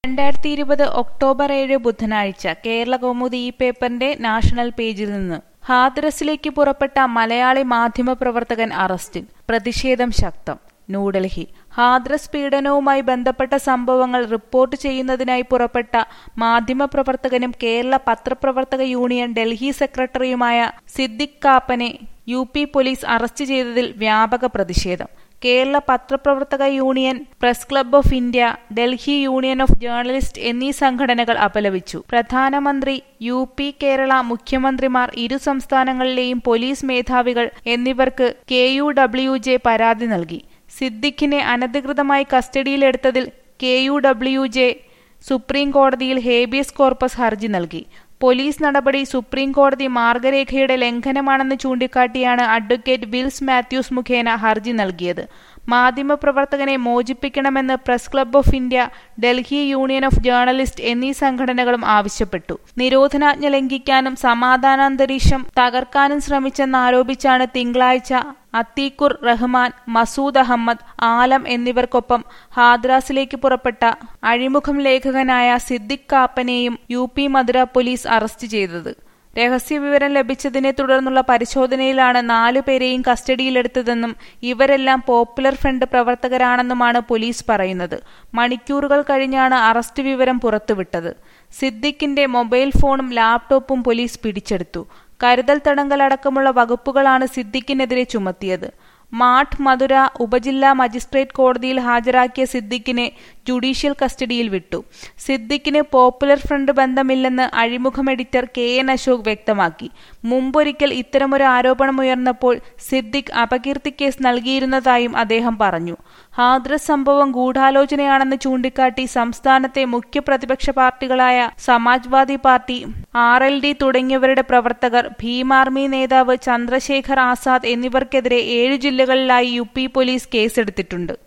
രണ്ടായിരത്തി ഇരുപത് ഒക്ടോബർ ഏഴ് ബുധനാഴ്ച കേരള കൗമുദി ഈ പേപ്പറിന്റെ നാഷണൽ പേജിൽ നിന്ന് ഹാദ്രസിലേക്ക് പുറപ്പെട്ട മലയാളി മാധ്യമപ്രവർത്തകൻ അറസ്റ്റിൽ പ്രതിഷേധം ശക്തം ന്യൂഡൽഹി ഹാദ്രസ് പീഡനവുമായി ബന്ധപ്പെട്ട സംഭവങ്ങൾ റിപ്പോർട്ട് ചെയ്യുന്നതിനായി പുറപ്പെട്ട മാധ്യമപ്രവർത്തകനും കേരള പത്രപ്രവർത്തക യൂണിയൻ ഡൽഹി സെക്രട്ടറിയുമായ സിദ്ദിഖ് കാപ്പനെ യു പി പോലീസ് അറസ്റ്റ് ചെയ്തതിൽ വ്യാപക പ്രതിഷേധം കേരള പത്രപ്രവർത്തക union press club of India Delhi union of journalist എന്നീ സംഘടനകൾ അപലപിച്ചു പ്രധാനമന്ത്രി യു പി കേരള മുഖ്യമന്ത്രിമാർ ഇരു സംസ്ഥാനങ്ങളിലെയും പോലീസ് മേധാവികൾ എന്നിവർക്ക് കെ യു ഡബ്ല്യു ജെ പരാതി നൽകി സിദ്ദിഖിനെ അനധികൃതമായി കസ്റ്റഡിയിലെടുത്തതിൽ K U W J supreme കോടതിയിൽ ഹേബിയസ് കോർപ്പസ് ഹർജി നൽകി പോലീസ് നടപടി സുപ്രീം കോടതി മാർഗരേഖയുടെ ലംഘനമാണെന്ന് ചൂണ്ടിക്കാട്ടിയാണ് അഡ്വക്കേറ്റ് വിൽസ് മാത്യൂസ് മുഖേന ഹർജി നൽകിയത് മാധ്യമപ്രവർത്തകനെ മോചിപ്പിക്കണമെന്ന് press club of India Delhi union of journalist എന്നീ സംഘടനകളും ആവശ്യപ്പെട്ടു നിരോധനാജ്ഞ ലംഘിക്കാനും സമാധാനാന്തരീക്ഷം തകർക്കാനും ശ്രമിച്ചെന്നാരോപിച്ചാണ് തിങ്കളാഴ്ച അത്തീഖുർ റഹ്മാൻ മസൂദ് അഹമ്മദ് ആലം എന്നിവർക്കൊപ്പം ഹാദ്രാസിലേക്ക് പുറപ്പെട്ട അഴിമുഖം ലേഖകനായ സിദ്ദിഖ് കാപ്പനെയും U P Mathura police arrest ചെയ്തത് രഹസ്യവിവരം ലഭിച്ചതിനെ തുടർന്നുള്ള പരിശോധനയിലാണ് നാലു പേരെയും കസ്റ്റഡിയിലെടുത്തതെന്നും ഇവരെല്ലാം പോപ്പുലർ ഫ്രണ്ട് പ്രവർത്തകരാണെന്നുമാണ് പോലീസ് പറയുന്നത് മണിക്കൂറുകൾ കഴിഞ്ഞാണ് അറസ്റ്റ് വിവരം പുറത്തുവിട്ടത് സിദ്ദിഖിന്റെ മൊബൈൽ ഫോണും ലാപ്ടോപ്പും പോലീസ് പിടിച്ചെടുത്തു കരുതൽ തടങ്കലടക്കമുള്ള വകുപ്പുകളാണ് സിദ്ദിഖിനെതിരെ ചുമത്തിയത് മാഠ് മധുര ഉപജില്ലാ മജിസ്ട്രേറ്റ് കോടതിയിൽ ഹാജരാക്കിയ സിദ്ദിഖിനെ ജുഡീഷ്യൽ കസ്റ്റഡിയിൽ വിട്ടു സിദ്ദിഖിന് പോപ്പുലർ ഫ്രണ്ട് ബന്ധമില്ലെന്ന് Azhimukham editor K N Ashok വ്യക്തമാക്കി മുമ്പൊരിക്കൽ ഇത്തരമൊരു ആരോപണമുയർന്നപ്പോൾ സിദ്ദിഖ് അപകീർത്തി കേസ് നൽകിയിരുന്നതായും അദ്ദേഹം പറഞ്ഞു ഹാദ്രസ് സംഭവം ഗൂഢാലോചനയാണെന്ന് ചൂണ്ടിക്കാട്ടി സംസ്ഥാനത്തെ മുഖ്യ പ്രതിപക്ഷ പാർട്ടികളായ Samajwadi party R L D തുടങ്ങിയവരുടെ പ്രവർത്തകർ ഭീമാർമി നേതാവ് ചന്ദ്രശേഖർ ആസാദ് എന്നിവർക്കെതിരെ ഏഴു ജില്ലകളിലായി യു പി പോലീസ് കേസെടുത്തിട്ടുണ്ട്